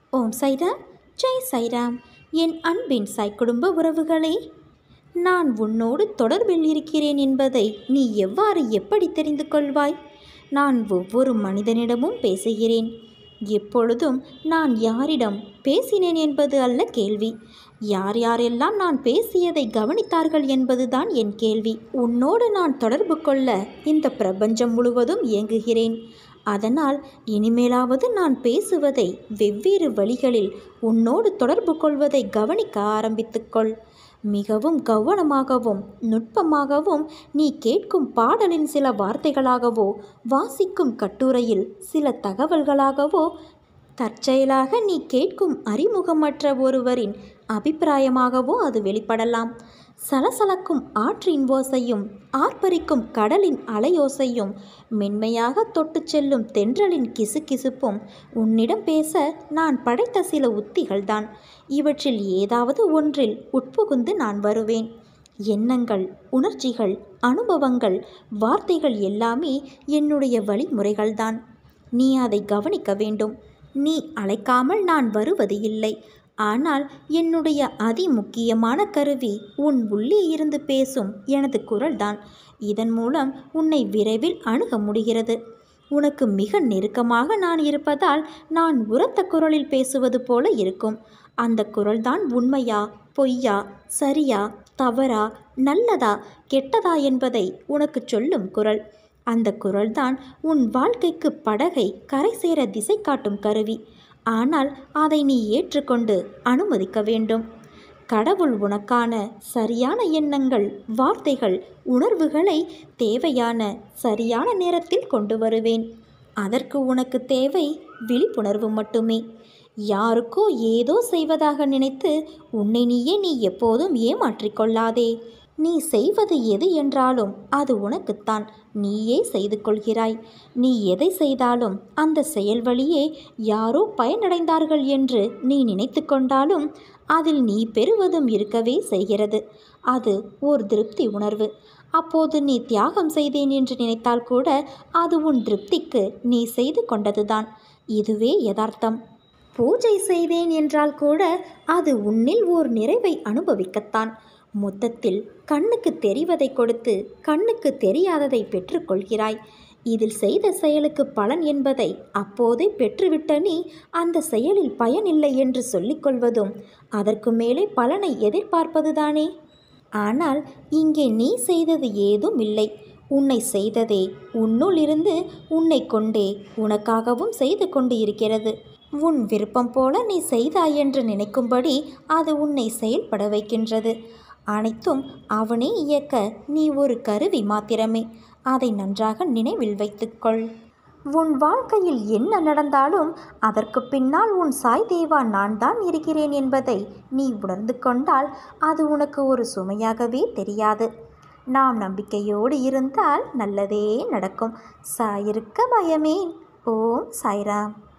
ஓம் சைராம் ஜெய் சைராம் என் அன்பின் சாய் குடும்ப உறவுகளே நான் உன்னோடு தொடர்பில் இருக்கிறேன் என்பதை நீ எவ்வாறு எப்படி தெரிந்து கொள்வாய் நான் ஒவ்வொரு மனிதனிடமும் பேசுகிறேன் எப்பொழுதும் நான் யாரிடம் பேசினேன் என்பது அல்ல கேள்வி யார் யாரெல்லாம் நான் பேசியதை கவனித்தார்கள் என்பதுதான் என் கேள்வி உன்னோடு நான் தொடர்பு கொள்ள இந்த பிரபஞ்சம் முழுவதும் இயங்குகிறேன் அதனால் இனிமேலாவது நான் பேசுவதை வெவ்வேறு வழிகளில் உன்னோடு தொடர்பு கொள்வதை கவனிக்க ஆரம்பித்துக்கொள் மிகவும் கவனமாகவும் நுட்பமாகவும் நீ கேட்கும் பாடலின் சில வார்த்தைகளாகவோ வாசிக்கும் கட்டுரையில் சில தகவல்களாகவோ தற்செயலாக நீ கேட்கும் அறிமுகமற்ற ஒருவரின் அபிப்பிராயமாகவோ அது வெளிப்படலாம் சலசலக்கும் ஆற்றின் ஓசையும் ஆர்ப்பரிக்கும் கடலின் அலையோசையும் மென்மையாக தொட்டுச் செல்லும் தென்றலின் கிசுகிசுப்பும் உன்னிடம் பேச நான் படைத்த சில உத்திகள்தான் இவற்றில் ஏதாவது ஒன்றில் உட்புகுந்து நான் வருவேன் எண்ணங்கள் உணர்ச்சிகள் அனுபவங்கள் வார்த்தைகள் எல்லாமே என்னுடைய வழிமுறைகள்தான் நீ அதை கவனிக்க வேண்டும் நீ அழைக்காமல் நான் வருவது இல்லை ஆனால் என்னுடைய அதி முக்கியமான கருவி உன் உள்ளே இருந்து பேசும் எனது குரல்தான் இதன் மூலம் உன்னை விரைவில் அணுக முடிகிறது உனக்கு மிக நெருக்கமாக நான் இருப்பதால் நான் உரத்த குரலில் பேசுவது போல இருக்கும் அந்த குரல்தான் உண்மையா பொய்யா சரியா தவறா நல்லதா கெட்டதா என்பதை உனக்கு சொல்லும் குரல் அந்த குரல்தான் உன் வாழ்க்கைக்கு படகை கரை சேர திசை காட்டும் கருவி ஆனால் அதை நீ ஏற்றுக்கொண்டு அனுமதிக்க வேண்டும் கடவுள் உனக்கான சரியான எண்ணங்கள் வார்த்தைகள் உணர்வுகளை தேவையான சரியான நேரத்தில் கொண்டு வருவேன் அதற்கு உனக்கு தேவை விழிப்புணர்வு மட்டுமே யாருக்கோ ஏதோ செய்வதாக நினைத்து உன்னை நீயே நீ எப்போதும் ஏமாற்றிக் கொள்ளாதே நீ செய்வது எது என்றாலும் அது உனக்குத்தான் நீயே செய்து கொள்கிறாய் நீ எதை செய்தாலும் அந்த செயல் வழியே யாரோ பயனடைந்தார்கள் என்று நீ நினைத்து கொண்டாலும் அதில் நீ பெறுவதும் இருக்கவே செய்கிறது அது ஓர் திருப்தி உணர்வு அப்போது நீ தியாகம் செய்தேன் என்று நினைத்தால் கூட அது உன் திருப்திக்கு நீ செய்து கொண்டதுதான் இதுவே யதார்த்தம் பூஜை செய்தேன் என்றால் கூட அது உன்னில் ஓர் நிறைவை அனுபவிக்கத்தான் மொத்தத்தில் கண்ணுக்கு தெரிவதை கொடுத்து கண்ணுக்கு தெரியாததை பெற்றுக்கொள்கிறாய் இதில் செய்த செயலுக்கு பலன் என்பதை அப்போதே பெற்றுவிட்ட நீ அந்த செயலில் பயனில்லை என்று சொல்லிக்கொள்வதும் அதற்கு மேலே பலனை எதிர்பார்ப்பதுதானே ஆனால் இங்கே நீ செய்தது ஏதும் இல்லை உன்னை செய்ததே உன்னுள் இருந்து உன்னை கொண்டே உனக்காகவும் செய்து கொண்டு இருக்கிறது உன் விருப்பம் போல நீ செய்தாய் என்று நினைக்கும்படி அது உன்னை செயல்பட வைக்கின்றது அனைத்தும் அவனே இயக்க நீ ஒரு கருவி மாத்திரமே அதை நன்றாக நினைவில் வைத்துக்கொள் உன் வாழ்க்கையில் என்ன நடந்தாலும் அதற்கு பின்னால் உன் சாய் தேவா நான் தான் இருக்கிறேன் என்பதை நீ உணர்ந்து கொண்டால் அது உனக்கு ஒரு சுமையாகவே தெரியாது நாம் நம்பிக்கையோடு இருந்தால் நல்லதே நடக்கும் சாயிருக்க பயமே ஓம் சாய்ராம்